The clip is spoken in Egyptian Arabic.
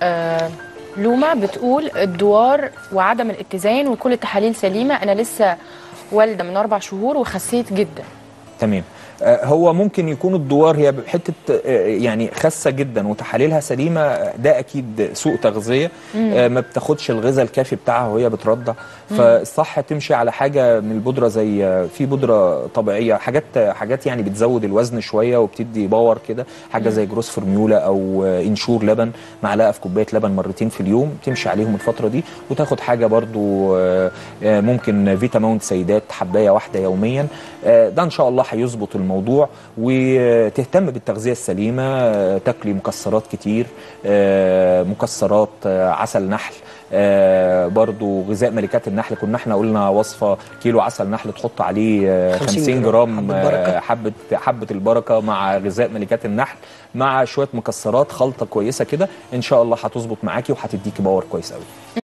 آه لوما بتقول الدوار وعدم الاتزان وكل التحاليل سليمه انا لسه والده من اربع شهور وخسيت جدا تمام آه، هو ممكن يكون الدوار هي حته آه، يعني خاسه جدا وتحاليلها سليمه آه، ده اكيد سوء تغذيه آه، ما بتاخدش الغذاء الكافي بتاعها وهي بترضع فالصح تمشي على حاجه من البودره زي آه، في بودره طبيعيه حاجات حاجات يعني بتزود الوزن شويه وبتدي باور كده حاجه زي جروس فورميولا او آه، انشور لبن معلقه في كوبايه لبن مرتين في اليوم تمشي عليهم الفتره دي وتاخد حاجه برضو آه، آه، ممكن فيتامين سيدات حبايه واحده يوميا آه، ده ان شاء الله هيظبط الموضوع وتهتم بالتغذيه السليمه آه، تاكلي مكسرات كتير آه، مكسرات آه، عسل نحل آه، برضو غذاء ملكات النحل كنا احنا قلنا وصفه كيلو عسل نحل تحط عليه آه، 50 50 جرام جرام حبة بركة. آه، حبه حبه البركه مع غذاء ملكات النحل مع شويه مكسرات خلطه كويسه كده ان شاء الله هتظبط معاكي وهتديكي باور كويس قوي